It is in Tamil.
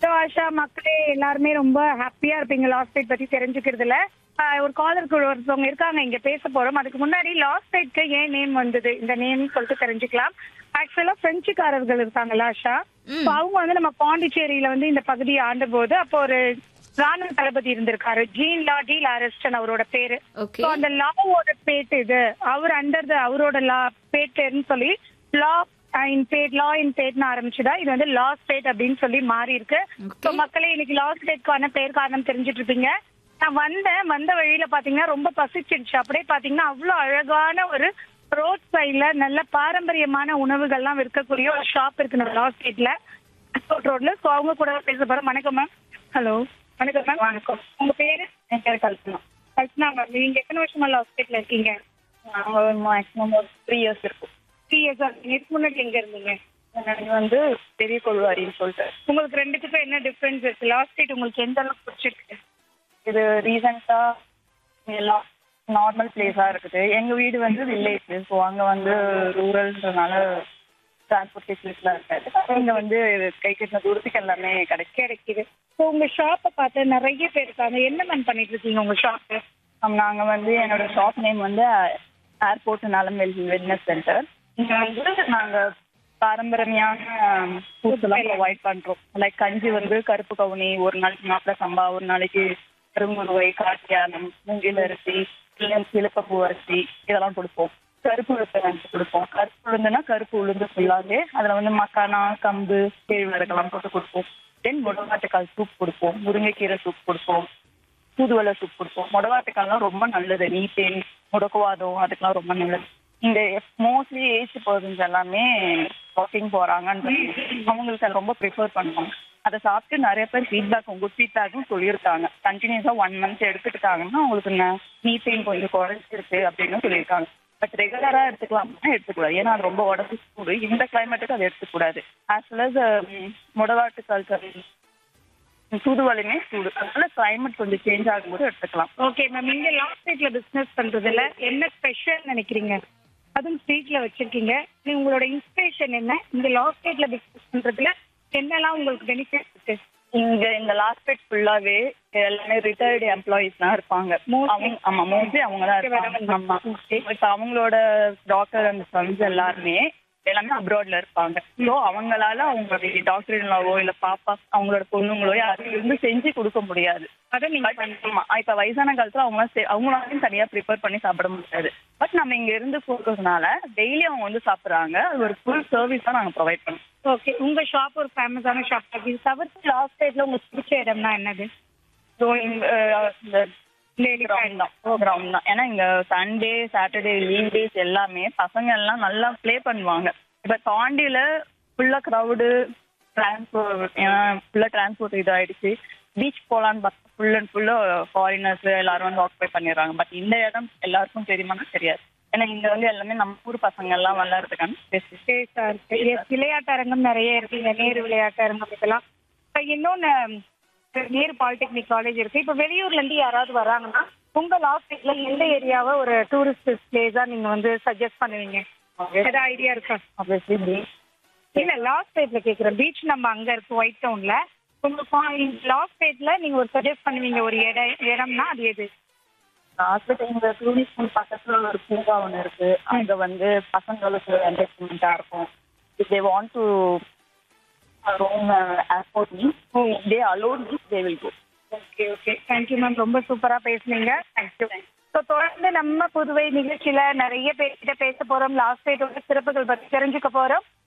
ஸோ ஆஷா மக்களே எல்லாருமே ரொம்ப ஹாப்பியா இருப்பீங்க லாஸ்ட் டேட் பத்தி தெரிஞ்சுக்கிறதுல ஆஹ் ஒரு காலருக்கு ஒருத்தவங்க இருக்காங்க இங்க பேச போறோம் அதுக்கு முன்னாடி லாஸ்ட் டேட்க்கு ஏன் நேம் வந்தது இந்த நேம் சொல்லிட்டு தெரிஞ்சுக்கலாம் ஆக்சுவலா பிரெஞ்சுக்காரர்கள் இருக்காங்கல்ல ஆஷா So அவங்க வந்து நம்ம பாண்டிச்சேரியில வந்து இந்த பகுதியை ஆண்ட போது அப்போ ஒரு ராணுவ தளபதி இருந்திருக்காரு ஜீன் லா டி லாரஸ்டன் அவரோட பேரு ஓகே So, அந்த லாவோட பேட் இது அவர் அண்டர் த அவரோட லா பேட்னு சொல்லி லா இன் பேட் லா இன் பேட்னு ஆரம்பிச்சுதா இது வந்து லாஸ்ட் பேட் அப்படின்னு சொல்லி மாறி இருக்கு Okay. So, மக்களே இன்னைக்கு லாஸ்ட் டேட்கான பேர் காரணம் தெரிஞ்சிட்டு இருப்பீங்க நான் வந்தேன் வந்த வழியில பாத்தீங்கன்னா ரொம்ப பசிச்சிடுச்சு அப்படியே பாத்தீங்கன்னா அவ்வளவு அழகான ஒரு ரோட் சைட்ல நல்ல பாரம்பரியமான உணவுகள்லாம் விற்கக்கூடிய ஒரு ஷாப் இருக்கு நம்ம லாஸ்ட் டேட்ல ரோட்ல ஸோ அவங்க கூட பேச போறோம் வணக்கம் மேம் ஹலோ வணக்கம் மேம் வணக்கம் உங்க பேரு என் பேர் கல்பனா கல்பனா மேம் நீங்க எத்தனை வருஷமா லாஸ்ட் டேட்ல இருக்கீங்க நாங்கள் மேக்ஸிமம் ஒரு த்ரீ இயர்ஸ் இருக்கும் த்ரீ இயர்ஸ் இதுக்கு முன்னாடி எங்க இருந்தீங்க எனக்கு வந்து பெரிய கொள்வாரின்னு சொல்லிட்டு உங்களுக்கு ரெண்டுத்துக்கும் என்ன டிஃபரன்ஸ் இருக்கு லாஸ்ட் டேட் உங்களுக்கு எந்த அளவுக்கு பிடிச்சிருக்கு இது ரீசெண்டாக எல்லாம் நார்மல் பிளேஸாக இருக்குது எங்கள் வீடு வந்து வில்லேஜ் ஸோ அங்கே வந்து ரூரல்ன்றனால டிரான்ஸ்போர்ட் ஃபெசிலிட்டிலாம் இருக்காது இங்கே வந்து கை கட்டின தூரத்துக்கு எல்லாமே கிடைக்கும் கிடைக்குது ஸோ உங்க ஷாப்பை பார்த்து நிறைய பேர் இருக்காங்க என்ன மேம் பண்ணிட்டு இருக்கீங்க உங்க ஷாப்பு நாங்கள் வந்து என்னோட ஷாப் நேம் வந்து ஏர்போர்ட் நலம் வெல்னஸ் சென்டர் இங்கே வந்து நாங்கள் பாரம்பரியமான ஃபுட்ஸ் எல்லாம் ப்ரொவைட் பண்ணுறோம் லைக் கஞ்சி வந்து கருப்பு கவுனி ஒரு நாளைக்கு மாப்பிள சம்பா ஒரு நாளைக்கு கருங்குருவை காட்டியானம் மூங்கில் அரிசி இல்லை சிலுப்பப்பூ அரிசி இதெல்லாம் கொடுப்போம் கருப்பு உளுந்து அரிசி கொடுப்போம் கருப்பு உளுந்துனா கருப்பு உளுந்து ஃபுல்லாகவே அதில் வந்து மக்கானா கம்பு கேழ்வரகெல்லாம் போட்டு கொடுப்போம் தென் முடவாட்டுக்கால் சூப் கொடுப்போம் முருங்கைக்கீரை சூப் கொடுப்போம் தூதுவளை சூப் கொடுப்போம் முடவாட்டுக்கால்லாம் ரொம்ப நல்லது நீத்தேன் முடக்குவாதம் அதுக்கெல்லாம் ரொம்ப நல்லது இந்த மோஸ்ட்லி ஏஜ் பர்சன்ஸ் எல்லாமே வாக்கிங் போறாங்கன்றது அவங்களுக்கு அதை ரொம்ப ப்ரிஃபர் பண்ணுவாங்க அதை சாப்பிட்டு நிறைய பேர் ஃபீட்பேக் உங்க ஃபீட்பேக்கும் சொல்லியிருக்காங்க கண்டினியூஸாக ஒன் மந்த் எடுத்துக்கிட்டாங்கன்னா அவங்களுக்கு நீத்தேன் கொஞ்சம் குறைஞ்சிருக்கு அப்படின்னு சொல்லியிருக்காங்க பட் ரெகுலராக எடுத்துக்கலாம்னா எடுத்துக்கூடாது ஏன்னா அது ரொம்ப உடம்பு சூடு இந்த கிளைமேட்டுக்கு அதை எடுத்துக்கூடாது ஆஸ் வெல் அஸ் முடவாட்டுக்கால் கறி சூதுவலையுமே சூடு அதனால கிளைமேட் கொஞ்சம் சேஞ்ச் ஆகும்போது எடுத்துக்கலாம் ஓகே மேம் இங்க லாஸ்ட் டேட்ல பிசினஸ் பண்றதுல என்ன ஸ்பெஷல் நினைக்கிறீங்க அதுவும் ஸ்ட்ரீட்ல வச்சிருக்கீங்க நீ உங்களோட இன்ஸ்பிரேஷன் என்ன இந்த லாஸ்ட் டேட்ல பிசினஸ் பண்றதுல என்னெல்லாம் உங்களுக்கு பெனிஃபிட் இருக்கு இங்க இந்த லாஸ்ட் பெட் ஃபுல்லாவே எல்லாமே ரிட்டையர்டு எம்ப்ளாயிஸ் தான் இருப்பாங்க Mostly. அவங்க ஆமா மோஸ்ட்லி அவங்க தான் இருப்பாங்க ஆமா இப்ப அவங்களோட டாக்டர் அண்ட் சன்ஸ் எல்லாருமே எல்லாமே அப்ராட்ல இருப்பாங்க ஸோ அவங்களால அவங்களுடைய டாக்டர் இல்லாவோ இல்ல பாப்பா அவங்களோட பொண்ணுங்களோ யாரும் இருந்து செஞ்சு கொடுக்க முடியாது அதை நீங்க But, ஆமா இப்ப வயசான காலத்துல அவங்க அவங்களாலையும் தனியா ப்ரிப்பேர் பண்ணி சாப்பிட முடியாது பட் நம்ம இங்க இருந்து கொடுக்கறதுனால டெய்லி அவங்க வந்து சாப்பிடுறாங்க அது ஒரு ஃபுல் சர்வீஸ் தான் நாங்க ப்ரொவைட் பண்ணுவோம் ஓகே உங்க ஷாப் ஒரு ஃபேமஸான ஷாப் இது தவிர்த்து லாஸ்ட் டேட்ல உங்களுக்கு பிடிச்ச இடம்னா என்னது ஸோ இந்த கிரவுண்ட் தான் கிரவுண்ட் தான் ஏன்னா இங்க சண்டே சாட்டர்டே லீவ் டேஸ் எல்லாமே பசங்க எல்லாம் நல்லா ப்ளே பண்ணுவாங்க இப்ப தாண்டியில ஃபுல்லா க்ரௌடு டிரான்ஸ்போர்ட் ஏன்னா ஃபுல்லா டிரான்ஸ்போர்ட் இதாயிடுச்சு பீச் போலான்னு பார்த்தா ஃபுல் அண்ட் ஃபுல்லா ஃபாரினர்ஸ் எல்லாரும் வந்து ஆக்குபை பண்ணிடுறாங்க பட் இந்த இடம் எல்லாருக்கும் தெரியுமானா தெரியாது ஏன்னா இங்க வந்து எல்லாமே நம்ம ஊர் பசங்க எல்லாம் விளையாடுறதுக்கான ஸ்பேஸ் ஸ்பேஸா இருக்கு Yes, விளையாட்டு அரங்கம் நிறைய இருக்கு இங்க நேரு விளையாட்டு அரங்கம் இதெல்லாம் இப்ப இன்னொன்னு நேரு பாலிடெக்னிக் காலேஜ் இருக்கு இப்ப வெளியூர்ல இருந்து யாராவது வராங்கன்னா உங்க லாஸ்ட் டேட்ல எந்த ஏரியாவை ஒரு டூரிஸ்ட் பிளேஸா நீங்க வந்து சஜஸ்ட் பண்ணுவீங்க ஏதாவது ஐடியா இருக்கா ஆப்வியஸ்லி பீச் இல்ல லாஸ்ட் டேட்ல கேக்குறேன் பீச் நம்ம அங்க இருக்கு ஒயிட் டவுன்ல உங்க லாஸ்ட் டேட்ல நீங்க ஒரு சஜஸ்ட் பண்ணுவீங்க ஒரு இடம் இடம்னா அது எது ஹாஸ்பிட்டல் இங்க டூரிஸ்ட் ஸ்கூல் பக்கத்துல ஒரு பூங்கா ஒன்று இருக்கு அங்க வந்து பசங்களுக்கு என்டர்டைன்மெண்டா இருக்கும் if they want to roam airport means they a lot means they will go okay okay thank you ma'am ரொம்ப சூப்பரா பேசுனீங்க தேங்க்யூ ஸோ தொடர்ந்து நம்ம புதுவை நிகழ்ச்சியில நிறைய பேர்கிட்ட பேச போறோம் லாஸ்ட் டேட்டோட சிறப்புகள் பத்தி தெரிஞ்சுக்க போறோம்